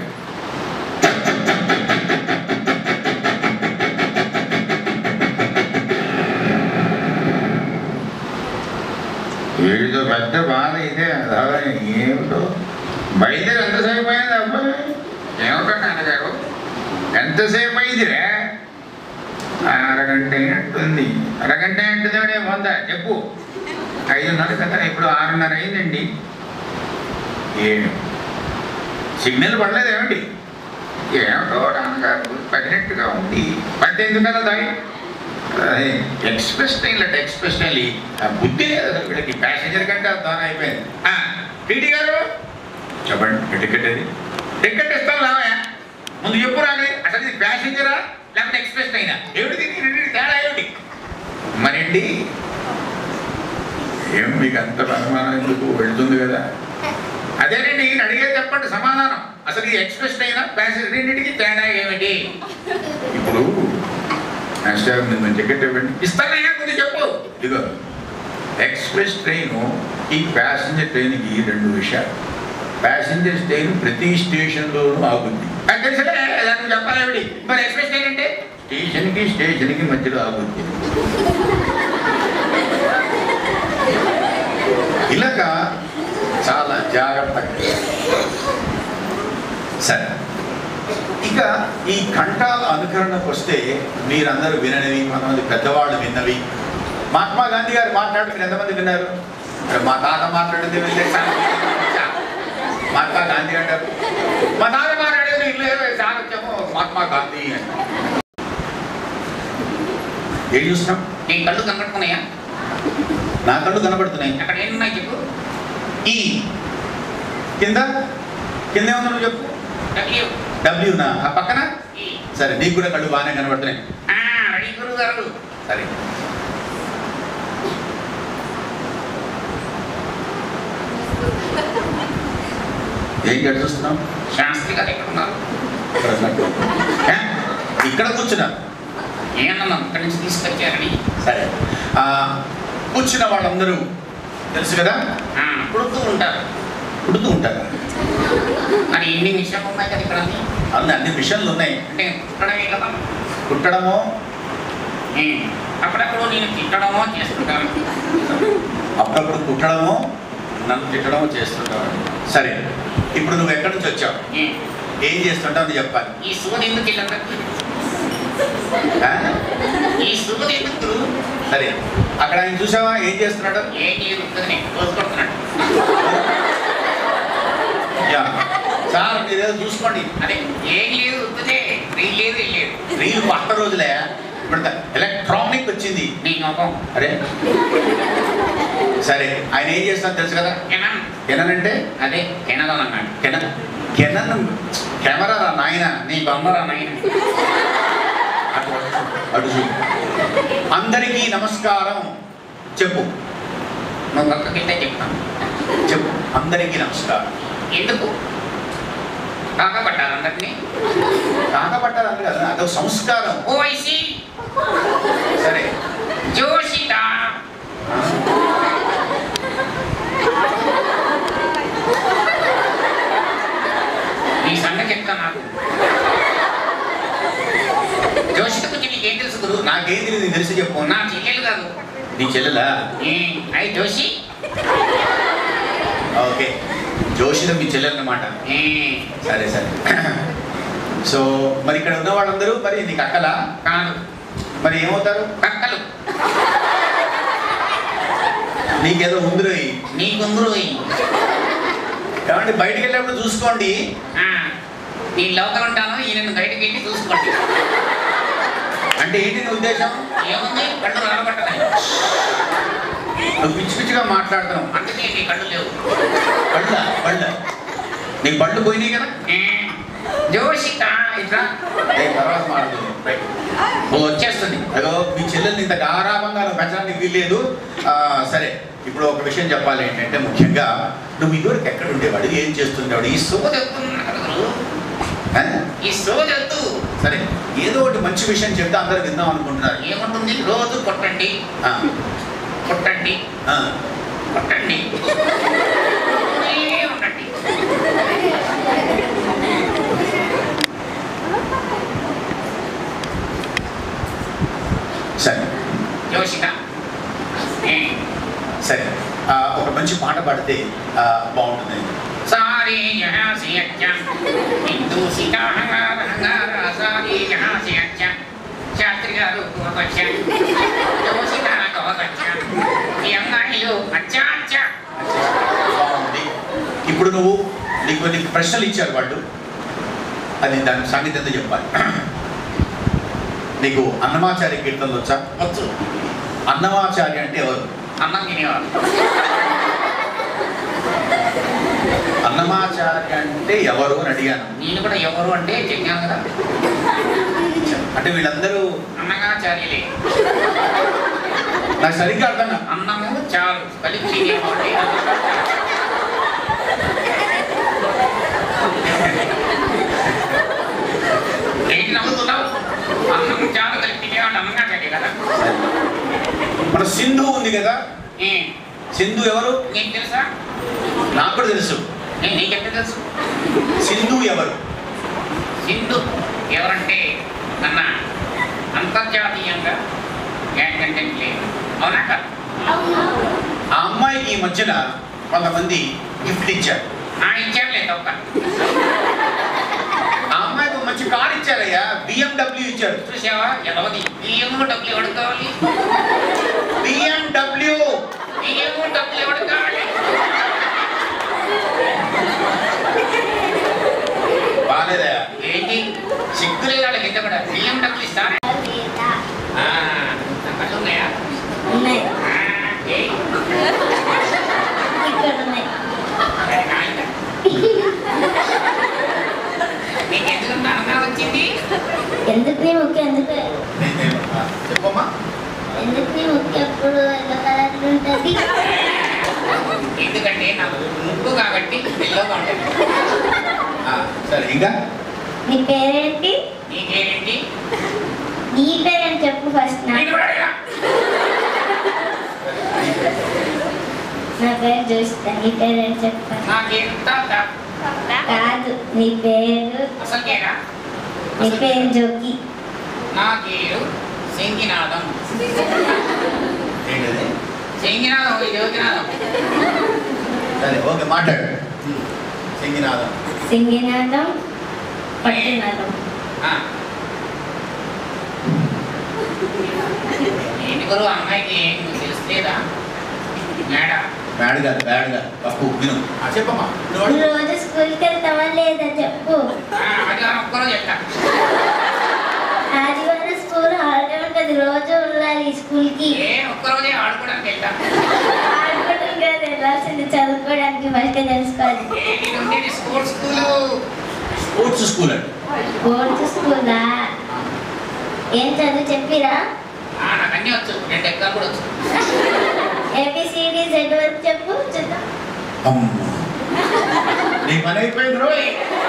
వీడితో పెద్ద బాధ ఇదే అలా ఏమిటో బయలుదేరి ఎంతసేపు అయింది అబ్బాయి ఏమిటో నాన్నగారు ఎంతసేపు అయిందిరా అరగంట అయినట్టుంది అరగంట ఏంటిదే వంద చెప్పు ఐదున్నర కదా ఇప్పుడు ఆరున్నర అయిందండి ఏమి సిగ్నల్ పడలేదు ఏమిటి ఏమిటో నాన్నగారు పడినట్టుగా ఉంది పడితే ఎందుకన్నా దాయి అదే ఎక్స్ప్రెస్ ట్రైన్ అంటే ఎక్స్ప్రెస్ ట్రైన్ ఆ బుద్ధి లేదు అసలు వీళ్ళకి ప్యాసింజర్ కంటే దాని అయిపోయింది టీటీ గారు చెప్పండి టికెట్ అది టికెట్ ఇస్తాను రావయా ముందు చెప్పు రాలే అసలు ఇది ప్యాసింజరా లేకపోతే ఎక్స్ప్రెస్ ట్రైనా ఏమిటి దీనికి రెండింటికి తేడా ఏమిటి మరేంటి ఏం మీకు అంత అనుమానం ఎందుకు వెళ్తుంది కదా అదేనండి ఈయన అడిగే చెప్పండి సమాధానం అసలు ఇది ఎక్స్ప్రెస్ ట్రైనా ప్యాసింజర్ రెండింటికి తేడా ఏమిటి ఇప్పుడు మాస్టర్ మీరు టికెట్ ఇవ్వండి ఇస్తానయ్యా కొద్ది చెప్పు ఇదిగో ఎక్స్ప్రెస్ ట్రైను ఈ ప్యాసింజర్ ట్రైన్కి రెండు విషయాలు ప్యాసింజర్ ట్రైన్ ప్రతి స్టేషన్లోనూ ఆగుద్ది అది తెలుసులే దానికి చెప్పాలి మరి ఎక్స్ప్రెస్ ట్రైన్ అంటే స్టేషన్కి స్టేషన్కి మధ్యలో ఆగుద్ది ఇలాగా చాలా జాగ్రత్తగా సరే ఇక ఈ కంఠాల అనుకరణకు వస్తే మీరందరూ విననివి కొంతమంది పెద్దవాళ్ళు విన్నవి మహాత్మా గాంధీ గారు మాట్లాడుతున్న ఎంతమంది విన్నారు మరి మా తాత మాట్లాడింది వినలేదు సార్. మహాత్మా గాంధీ అంటారు మా తాత మాట్లాడేది వినలేదు సార్ వచ్చాము మహాత్మా గాంధీ అని ఏం చూస్తున్నాం నీ కళ్ళు కనబడుతున్నాయా నా కళ్ళు కనబడుతున్నాయి అక్కడ ఏమున్నాయి చెప్పు ఈ కింద కింద ఏమన్నా నువ్వు చెప్పు డబ్ల్యూ డబ్ల్యూనా ఆ పక్కన ఈ సరే నీకు కూడా కళ్ళు బాగానే కనబడుతున్నాయి ఆ, రెడీ గురువు గారు సరే ఏం గడి చూస్తున్నావు శాస్త్రి గారు ఎక్కడ ఉన్నారు ఇక్కడ ఉన్నట్టు. ఏ? ఇక్కడ కూర్చున్నా ఏమన్నా ఇక్కడి నుంచి తీసుకొచ్చారని సరే ఆ, కూర్చున్న వాళ్ళందరూ తెలుసు కదా ఆ, పుడుతూ ఉంటారు పుడుతూ ఉంటారు మరి ఎన్ని విషయాలు ఉన్నాయి కదా ఇక్కడ అన్ని? అన్ని అన్ని మిషన్లు ఉన్నాయి అంటే పుట్టడమే కదా కుట్టడము ఉమ్, అప్పుడప్పుడు నేను తిట్టడమో చేస్తుంటాను అప్పుడప్పుడు కుట్టడము నన్ను తిట్టడము చేస్తుంటావు సరే ఇప్పుడు నువ్వు ఎక్కడి నుంచి వచ్చావు ఉమ్, ఏం చేస్తుంటావు అని చెప్పాలి ఈ సూది ఎందుకు ఇల్లంతా ఆ? ఈ సూది ఎందుకు సరే అక్కడ ఆయన చూసావా ఏం చేస్తున్నాడు ఏం లేదు ఉంటుంది రోజు కొడుతున్నాడు యా. సార్ మీరేదో చూసుకోండి అదే ఏం లేదు వద్దుదే రీల్ లేదు ఏం లేదు రీల్ పట్ట రోజులే ఇప్పుడు ఎలక్ట్రానిక్ వచ్చింది నీ నోకం అరే సరే ఆయన ఏం చేస్తాను తెలుసు కదా కెనన్ కెనన్ అదే కెనన్ అన్నాడు కెనన్ కెనన్ కెమెరా రా నాయన నీ బొమ్మరా నాయన అటు అటు చూడు అందరికీ నమస్కారం చెప్పు నువ్వు పక్కకింటే చెప్తాను చెప్పు అందరికీ నమస్కారం ఎందుకు కాకపట్టారు అందరినీ కాకపట్టాలి అంటే కదా అదొక సంస్కారం ఓవైసీ సరే జోషిత నీ సంగతి చెప్తా నాకు జోషిత గురించి నీకేం తెలుసు గురు నాకేం తెలియదు తెలిసి చెప్పు నా చెల్లెలు కాదు నీ చెల్లెలా ఉమ్, అయి జోషి ఓకే జోషిలో మీ చెల్లెలు అన్నమాట ఉమ్, సరే సరే సో మరి ఇక్కడ ఉన్న వాళ్ళందరూ మరి నీకు అక్కలా కాదు మరి ఏమవుతారు కక్కలు నీకేదో ఉందిరో నీ గుంగురు ఏమంటే బయటికి వెళ్ళినప్పుడు చూసుకోండి నీ లోపల ఉంటాను ఈయన బయటకు వెళ్ళి చూసుకోండి అంటే ఏంటి నీ ఉద్దేశం ఏముంది కళ్ళు రాబట్టలేదు నువ్వు పిచ్చి పిచ్చిగా మాట్లాడుతున్నావు అందుకే నీ కళ్ళు లేవు పళ్ళ పళ్ళ నీ పళ్ళు పోయినాయి కదా ఉమ్, జోషిత ఇట్లా ఏ తర్వాత మాట్లాడుతుంది రైట్. నువ్వు వచ్చేస్తుంది అదో మీ చెల్లెల్ని ఇంత గారాభంగా నువ్వు పెంచడానికి వీల్లేదు ఆ, సరే ఇప్పుడు ఒక విషయం చెప్పాలి ఏంటంటే ముఖ్యంగా నువ్వు ఇదివరకు ఎక్కడ ఉండేవాడు ఏం చేస్తుండేవాడు ఈ సో సోదెత్తున్నారు ఆ? ఈ సోదెత్తు సరే ఏదో ఒకటి మంచి విషయం చెప్తే అందరూ విందాం అనుకుంటున్నారు ఏముంటుంది రోజు కొట్టండి ఆ, కొట్టండి ఆ. కొట్టండి కొడుతూనే ఉండండి సరే జోషిత ఉమ్, సరే ఆ, ఒక మంచి పాట పాడితే ఆ, బాగుంటుంది సారీ జహా సి అచ్చా హిందూ సీతా హంగార హంగార సారీ జహా సి అచ్చా శాస్త్రి గారు కోపచ్చా జోషిత కోపచ్చా ఈ అమ్మాయిలు అచ్చా అచ్చా బాగుంది ఇప్పుడు నువ్వు నీకు కొన్ని ప్రశ్నలు ఇచ్చారు వాళ్ళు అది దాని సంగతి ఎంత చెప్పాలి నీకు అన్నమాచార్య కీర్తనలు వచ్చా వచ్చు అన్నమాచార్య అంటే ఎవరు అన్నం తినేవారు అన్నమాచార్య అంటే ఎవరు అని అడిగాను నేను కూడా ఎవరు అంటే చెప్పాను కదా అంటే వీళ్ళందరూ అన్నగాచార్యులే నాకు సరిగ్గా అర్థం కాదు. అన్నము చాలు కలిపి తినేవాడే ఏంటి నవ్వుతున్నావు అన్నం చాలు కలిపి తినేవాడు అన్నగాచార్య కదా మన సింధు ఉంది కదా ఏ, సింధు ఎవరు నీకు తెలుసా నాకు కూడా తెలుసు ఏ, నీకెక్కడ తెలుసు సింధు ఎవరు సింధు ఎవరంటే మన అంతర్జాతీయంగా గ్యాంగ్ కంటెంట్ లేదు అవునా కాదు ఆ అమ్మాయికి ఈ మధ్యన కొంతమంది గిఫ్ట్ ఇచ్చారు ఆ ఇచ్చారులే తప్ప ఆ అమ్మాయికి ఒక మంచి కార్ ఇచ్చారయ్యా బిఎండబ్ల్యూ ఇచ్చారు చూసావా ఎలవది బియ్యము డబ్బులు ఎవడు కావాలి బిఎండబ్ల్యూ బియ్యము డబ్బులు ఎవడు కావాలి బాగాలేదా ఏంటి సిగ్గులే వాళ్ళకి ఇంత కూడా బియ్యం డబ్బులు ఇస్తారా ఆ, కళ్ళు ఉన్నాయా ఉన్నాయి ఆ, ఏ, ఇక్కడ ఉన్నాయి సరే, నాయన. నీకు ఎందుకు అంత ఆనందం వచ్చింది ఎందుకు నీ ముక్కు ఎందుకు ఆ, చెప్పమ్మా ఎందుకు నీ ముక్కు ఎప్పుడు ఎల్లో కలర్ ఉంటుంది ఎందుకంటే నాకు ముక్కు కాబట్టి పిల్లగా ఉంటుంది ఆ, సరే ఇంకా నీ పేరేంటి నీకేంటి నీ పేరేంటి చెప్పు ఫస్ట్ నా నీకు కూడా అడగా. నా పేరు చూస్తా నీ పేరేంటి చెప్పు నాకేం తాత కాదు నీ పేరు అసలు కేరా నీ పేరు జోకి నా పేరు సింగినాథం ఏంటది సింగినాథం ఇది యోగినాథం సరే ఓకే మాట్లాడు సింగినాథం సింగినాథం పట్టినాథం ఆ. ఏంటి గురువు అమ్మాయికి నువ్వు తెలుస్తలేదా మేడా బ్యాడ్ కాదు బ్యాడ్ కాదు తప్పు విను ఆ, చెప్పమ్మా నువ్వు అడుగు. నువ్వు రోజు స్కూల్కి వెళ్తావా లేదా చెప్పు అది ఒక్కరో చెప్తా ఆదివారం స్కూల్ హాలిడే ఉంటుంది రోజు వెళ్ళాలి స్కూల్కి ఏ ఒక్కరోజే ఆడుకోవడానికి వెళ్తా ఆడుకోవడం కాదు వెళ్ళాల్సింది చదువుకోవడానికి ఫస్ట్ తెలుసుకోవాలి ఏంటి ఉండేది స్పోర్ట్స్ స్కూలు స్పోర్ట్స్ స్కూల్ అండి స్పోర్ట్స్ స్కూలా ఏం చదువు చెప్పిరా ఆ, నాకు అన్నీ వచ్చు రెండు ఎక్కలు కూడా వచ్చు ఏబిసిడి జెడ్ వరకు చెప్పు చూద్దాం అమ్మా నీ పని అయిపోయింది రోయ్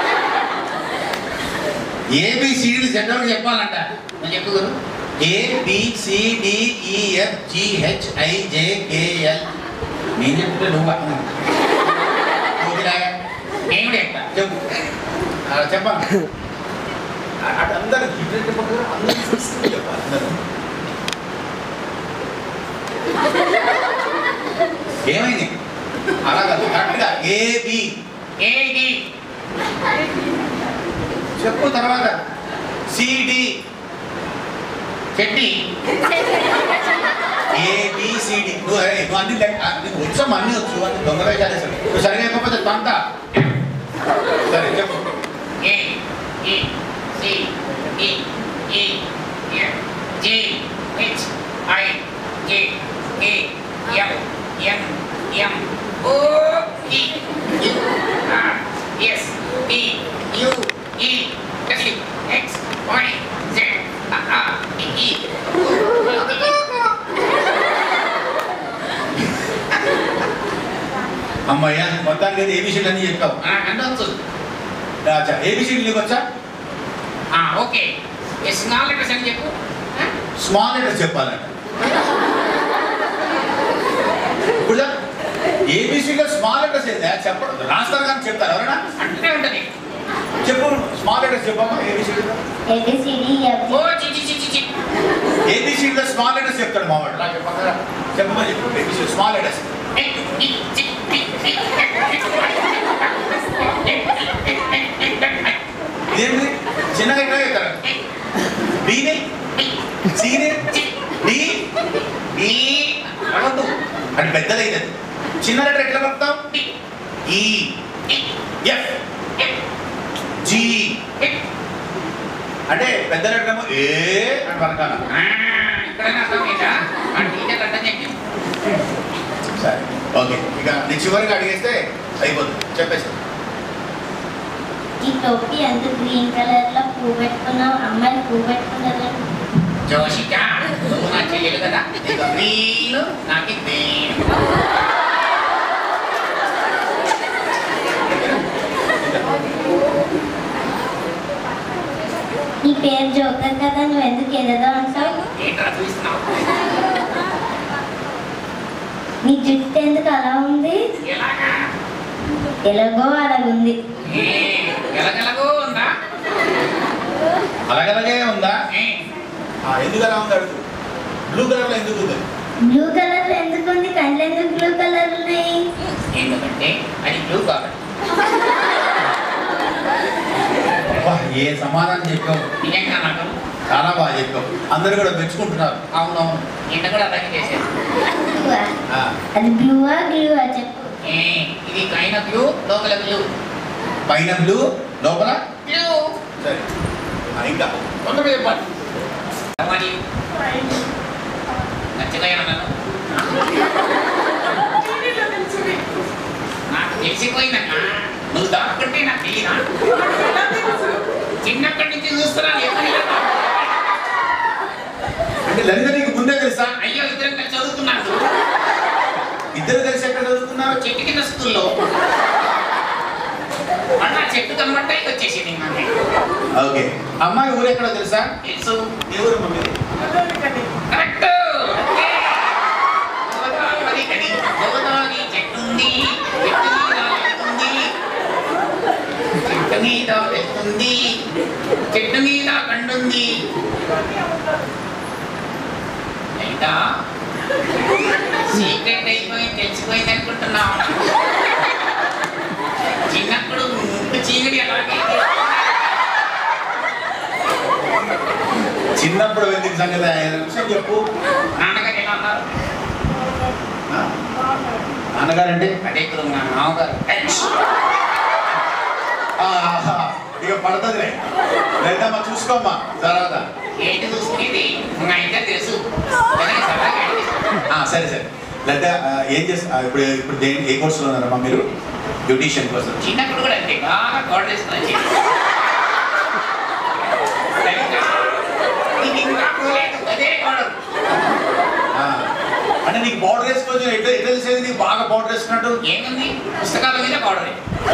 ఏబిసిడి సెంటర్ చెప్పాలంట నువ్వు చెప్పు గురు A B C D E F G H I J K L నేను చెప్తే నువ్వు నువ్వులాగా నేను కూడా చెప్తా చెప్పు ఆ, చెప్పండి అటు అందరు ఇటు చెప్పకు అందరూ చెప్పాలి అందరూ ఏమైంది అలా కాదు కరెక్ట్గా ఏబి ఏది చెప్పు తర్వాత సిడి చెట్టి ఏబిసిడి నువ్వు ఏయ్, నువ్వు అన్ని లెక్క- ఆ, నీకు వచ్చాము అన్ని వచ్చు అన్ని దొంగ వేషాలు వేసావు. నువ్వు సరిగా అయిపోతే తంత సరే చెప్పు ఏ ఈ C E E F G H I J K M N M O P Q R S T U E W X Y Z R E E అమ్మయ్యా మొత్తానికి అయితే ఏబిసిడి అన్ని చెప్పావు నాకన్నా వచ్చు రాజా ఏబిసిడి నీకు వచ్చా ఆ, ఓకే ఈ స్మాల్ లెటర్స్ అని చెప్పు ఆ? స్మాల్ లెటర్స్ చెప్పాలంట ఇప్పుడు ఏబిసిడిలో స్మాల్ లెటర్స్ ఏందా చెప్పడం రాస్తారు కానీ చెప్తారు ఎవరైనా అంటూనే ఉంటది చెప్పు స్మాల్ లెటర్స్ చెప్పమ్మా ఏబిసిడిలో ఏబిసిడి ఓ చి చి చి చి చి ఏబిసిడిలో స్మాల్ లెటర్స్ చెప్తాడు మావాడు రా చెప్పమ్మా చెప్పమని చెప్పు ఏబిసిడి స్మాల్ లెటర్స్ ఏ, ఈ, చి, టి, టి, ఇదేంటి చిన్నగా ఎట్లా చెప్తారు బీని సీని డి ఈ, అనొద్దు అది పెద్దదైతే చిన్న లెటర్ ఎట్లా పడతాం టి, ఈ E, F A, G A. అంటే పెద్ద లెటర్ ఏమో ఏ అని పలకాల ఆ, ఇక్కడైనా అర్థమైందా ఆ టీచర్ అర్థం చెప్పి సరే ఓకే ఇక నీ చివరికి అడిగేస్తే అయిపోతుంది చెప్పేసి ఈ టోపీ ఎందుకు గ్రీన్ కలర్ లో పువ్వు పెట్టుకున్నావు అమ్మాయి పువ్వు పెట్టుకున్నారు జోషిక నువ్వు నా చెల్లెలు కదా నీకు గ్రీన్ నాకు గ్రీన్ నీ పేరు జోకర్ కదా నువ్వు ఎందుకు ఏదేదో అంటావు ఏంట్రా చూస్తున్నావు నీ జుట్టు ఎందుకు అలా ఉంది ఎలాగా ఎలాగో అలాగుంది ఏ, ఎలగెలగో ఉందా అలాగలాగే ఉందా ఏ, ఆ, ఎందుకు అలా ఉంది అడుగు బ్లూ కలర్ లో ఎందుకు ఉంది బ్లూ కలర్ ఎందుకు ఉంది కళ్ళు ఎందుకు బ్లూ కలర్ ఉన్నాయి ఎందుకంటే అది బ్లూ కాబట్టి అబ్బా, ఏ సమాధానం చెప్పావు నిజంగా నాకు చాలా బాగా చెప్పావు అందరూ కూడా మెచ్చుకుంటున్నారు అవునవును నిన్న కూడా అలాగే చేశాను బ్లూవా? ఆ, అది బ్లూవా గ్లూవా చెప్పు ఏ, ఇది పైన బ్లూ లోపల బ్లూ పైన బ్లూ లోపల బ్లూ సరే ఆ, ఇంకా కొంత పేపర్ మరి నచ్చగా నన్ను నాకు తెలిసిపోయిందన్న నువ్వు దాక్కుంటే నాకు తెలియదా చిన్నప్పటి నుంచి చూస్తున్నాను ఎప్పుడు ఇలా దాక్కు. అంటే లలిత నీకు ముందే తెలుసా అయ్యో ఇద్దరం కలిసి చదువుతున్నాను ఇద్దరు కలిసి ఎక్కడ చదువుతున్నారు చెట్టు కింద స్కూల్లో మళ్ళా చెట్టు కనబడ్డా ఇక వచ్చేసింది మనకి ఓకే అమ్మాయి ఊరు ఎక్కడో తెలుసా తెలుసు ఏ ఊరు మమ్మీ కరెక్ట్ ఓకే. గోదావరి కడి గోదావరి చెట్టు ఉంది చెట్టు మీద వెళ్తుంది చెట్టు మీద వెళ్తుంది చెట్టు మీద కండుంది లేదా సీక్రెట్ అయిపోయి తెలిసిపోయింది అనుకుంటున్నా చిన్నప్పుడు ముక్కు చీకటి అలాగే చిన్నప్పుడు ఎందుకు సంగతి ఆయన విషయం చెప్పు నాన్నగారు ఎలా ఉన్నారు ఆ? నాన్నగారంటే అదే ఇప్పుడు మా మామగారు ఆ, ఆహా, ఇక పడుతుందిలే లేదమ్మా చూసుకోమ్మా తర్వాత ఏంటి చూసుకునేది మా ఇద్దరు తెలుసు కానీ సరదాగా అడిగేస్తాను. ఆ, సరే సరే లేదా ఏం చేస్తా ఇప్పుడు ఇప్పుడు దేని ఏ కోర్సులో ఉన్నారమ్మా మీరు బ్యూటీషియన్ కోసం చిన్నప్పుడు కూడా అంతే బాగా గోడ వేసుకుని వచ్చి సరిగ్గా ఇది ఇంకా పోలేదు, అదే గోడలు ఆ, అంటే నీకు బార్డర్ వేసుకోవచ్చు ఎట్లా ఎట్లా తెలిసేది నీకు బాగా బార్డర్ వేసుకున్నట్టు ఏముంది పుస్తకాల మీద గోడలే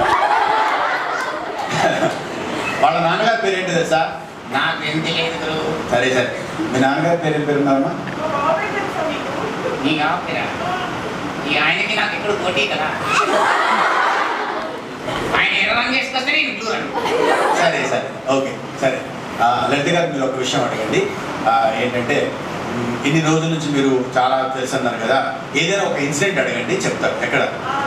వాళ్ళ నాన్నగారి పేరు ఏంటి తెలుసా నాకు ఎంత లేదు గురు సరే సరే మీ నాన్నగారి పేరు ఏం పేరు ఉన్నారమ్మా నీ ఆపిరా ఈ ఆయనకి నాకు ఎప్పుడు పోటీ కదా ఆయన ఎర్ర రంగు వేసుకొస్తే నేను బ్లూ రంగు సరే సరే ఓకే సరే ఆ, లలిత గారు మీరు ఒక విషయం అడగండి ఆ, ఏంటంటే మ్, ఇన్ని రోజుల నుంచి మీరు చాలా తెలుసు అన్నారు కదా ఏదైనా ఒక ఇన్సిడెంట్ అడగండి చెప్తారు ఎక్కడ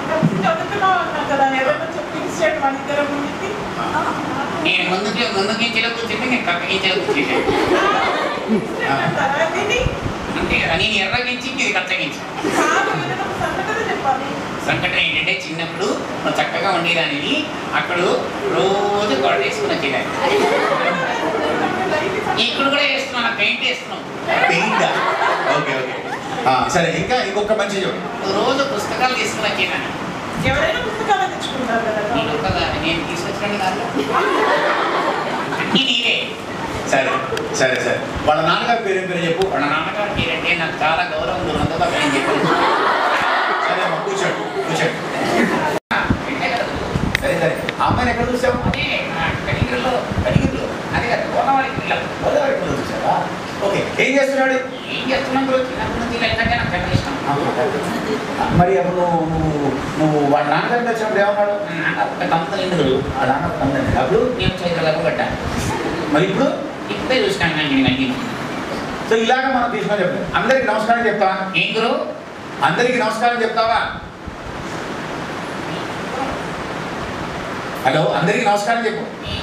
నేను ముందుకి ముందు గింజలో కూర్చుంటే నేను పక్క గింజలో కూర్చుంటాను అంతే కదా నేను ఎర్ర గించి ఇది కచ్చ గించి సంఘటన ఏంటంటే చిన్నప్పుడు నువ్వు చక్కగా ఉండేదానివి అక్కడ రోజు గొడవ వేసుకుని వచ్చేదాన్ని ఇప్పుడు కూడా వేస్తున్నాను పెయింట్ వేస్తున్నావు పెయింట్ ఓకే ఓకే ఆ, సరే ఇంకా ఇంకొక మంచి చెప్పు నువ్వు రోజు పుస్తకాలు తీసుకుని వచ్చేదాన్ని ఎవరైనా పుస్తకాలు తెచ్చుకుంటారు కదా నేను ఒక్కగా నేను తీసుకొచ్చాను దాంట్లో అన్నీ నీవే సరే సరే సరే వాళ్ళ నాన్నగారి పేరు ఏం పేరు చెప్పు వాళ్ళ నాన్నగారు మీరంటే నాకు చాలా గౌరవం ఉంది అందులో నేను చెప్పాను సరే అమ్మా కూర్చోండి కూర్చోండి అంటే కదా సరే సరే ఆ అమ్మాయిని ఎక్కడ చూసావు అదే కడిగిరిలో కడిగిరిలో అదే కదా గోదావరి పిల్లలు గోదావరి పిల్లలు చూసావా ఓకే ఏం చేస్తున్నాడు ఏం చేస్తున్నాం బ్రో చిన్నప్పటి నుంచి ఇలా ఏంటంటే నాకు చాలా ఇష్టం మరి అప్పుడు నువ్వు నువ్వు నువ్వు వాళ్ళ నాన్నగారికి వచ్చినప్పుడు ఏమన్నాడు మా నాన్న ఒక తమ్ముడు ఎందుకు ఆ నాన్న తమ్ముడు అప్పుడు నేను చైత్రలకు పడ్డా మరి ఇప్పుడు ఇప్పుడే చూసినాను నేను నేను సో ఇలాగ మనం తీసుకొని చెప్పాలి అందరికి నమస్కారం చెప్తావా ఏం గురు అందరికి నమస్కారం చెప్తావా హలో అందరికి నమస్కారం చెప్పు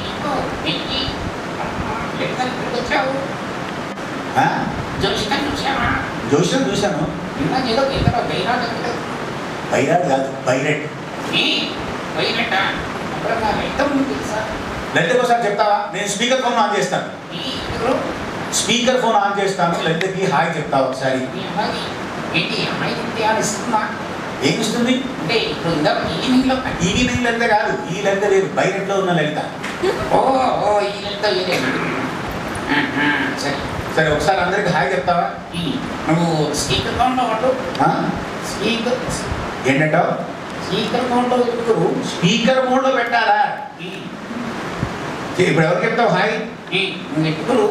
వచ్చావు ఆ? జోషికన్ చూసావా జోష్యం చూశాను ఇంకా ఏదో ఏదో బైరాట్ బైరాట్ కాదు బైరెట్ బైరట అప్పుడు నా రక్తం తెలుసా లలితకి ఒకసారి చెప్తావా నేను స్పీకర్ ఫోన్ ఆన్ చేస్తాను ఈ గురు స్పీకర్ ఫోన్ ఆన్ చేస్తాను లలితకి హాయ్ చెప్తావా ఒకసారి ఈ అమ్మాయి ఏంటి ఈ అమ్మాయి తింటే అని ఇస్తుందా ఏం ఇస్తుంది అంటే ఇప్పుడు ఇందాక ఈవినింగ్లో ఈవినింగ్ లలిత కాదు ఈ లలిత లేదు బైరెట్లో ఉన్న లలిత ఓ ఓ ఈ లెక్క ఇదేనా ఆహా, సరే సరే ఒకసారి అందరికి హాయ్ చెప్తావా ఈ నువ్వు స్పీకర్ కౌంట్లో పట్టు ఆ? స్పీకర్ ఏంటంటావు స్పీకర్ కౌంట్లో పెట్టుకోరు స్పీకర్ మోడ్ లో పెట్టాలా ఈ ఇప్పుడు ఎవరికి చెప్తావు హాయ్ ఈ నువ్వు పెట్టుకోరు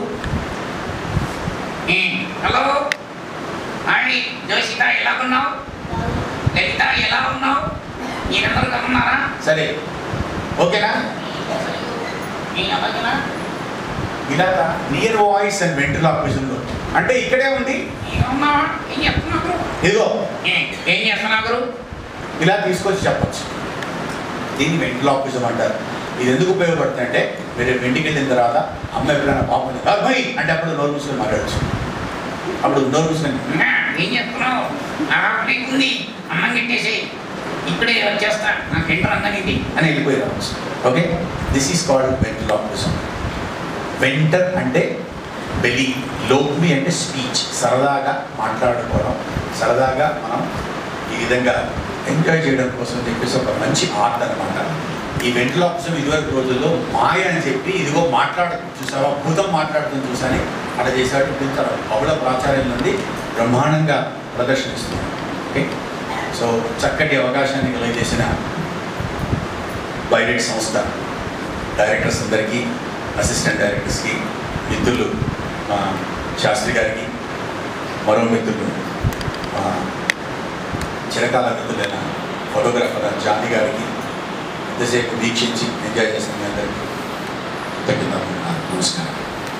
ఈ హలో హాయ్ జోషిత ఎలా ఉన్నావు లలిత ఎలా ఉన్నావు మీరందరూ ఉన్నారా సరే ఓకేనా మీ అమ్మకినా ఇలా నియర్ వాయిస్ అండ్ వెంట్రలాక్విజంలో అంటే ఇక్కడే ఉంది ఏమన్నావా ఏం చెప్తున్నారు ఇదిగో ఏ- ఏం చేస్తున్నారు ఇలా తీసుకొచ్చి చెప్పచ్చు దీన్ని వెంట్రలాక్విజం అంటారు ఇది ఎందుకు ఉపయోగపడుతుంది అంటే మీరు ఇంటికి వెళ్ళిన తర్వాత అమ్మ ఎప్పుడైనా పాపం అమ్మాయి అంటే అప్పుడు నోరు మూసుకొని మాట్లాడచ్చు అప్పుడు నోరు మూసుకొని అమ్మా, ఏం చెప్తున్నావు ఆకలి ఉంది అన్నం పెట్టేసి ఇక్కడే వచ్చేస్తా నాకు ఎంటర్ అందనిది అని వెళ్ళిపోయి రావచ్చు okay this is called ventriloquism venter అంటే బెలి లోక్మి అంటే స్పీచ్ సరదాగా మాట్లాడుకోవడం సరదాగా మనం ఈ విధంగా ఎంజాయ్ చేయడం కోసం చెప్పేసి ఒక మంచి ఆర్ట్ అనమాట ఈ వెంట్రలాక్విజం ఇదివరకు రోజుల్లో మాయ అని చెప్పి ఇదిగో మాట్లాడు చూసావా భూతం మాట్లాడుతుంది చూసాని అలా చేసేవాటి ఇప్పుడు తన బహుళ ప్రాచార్యం నుండి బ్రహ్మాండంగా ప్రదర్శనిస్తుంది ఓకే సో చక్కటి అవకాశాన్ని కలుగజేసిన బైరెట్ సంస్థ డైరెక్టర్స్ అందరికీ అసిస్టెంట్ డైరెక్టర్స్కి మిత్రులు మా శాస్త్రి గారికి మరో మిత్రులు మా చిరకాల మిత్రులైన ఫోటోగ్రాఫర్ జాని గారికి ఎంతసేపు వీక్షించి ఎంజాయ్ చేసిన మీ అందరికీ కృతజ్ఞతలు నమస్కారం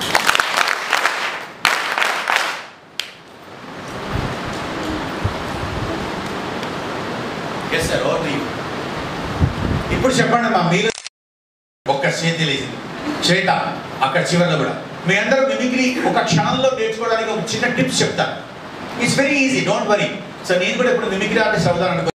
ఎస్ సార్ ఓన్లీ ఇప్పుడు చెప్పండి మా మీరు ఒక్క చేతి లేచింది శ్వేత అక్కడ చివరిలో కూడా మీ అందరూ మిమిక్రీ ఒక క్షణంలో నేర్చుకోవడానికి ఒక చిన్న టిప్స్ చెప్తాను it's very easy don't worry so నేను కూడా ఇప్పుడు మిమిక్రీ ఆర్టిస్ట్ అవుతాను అనుకో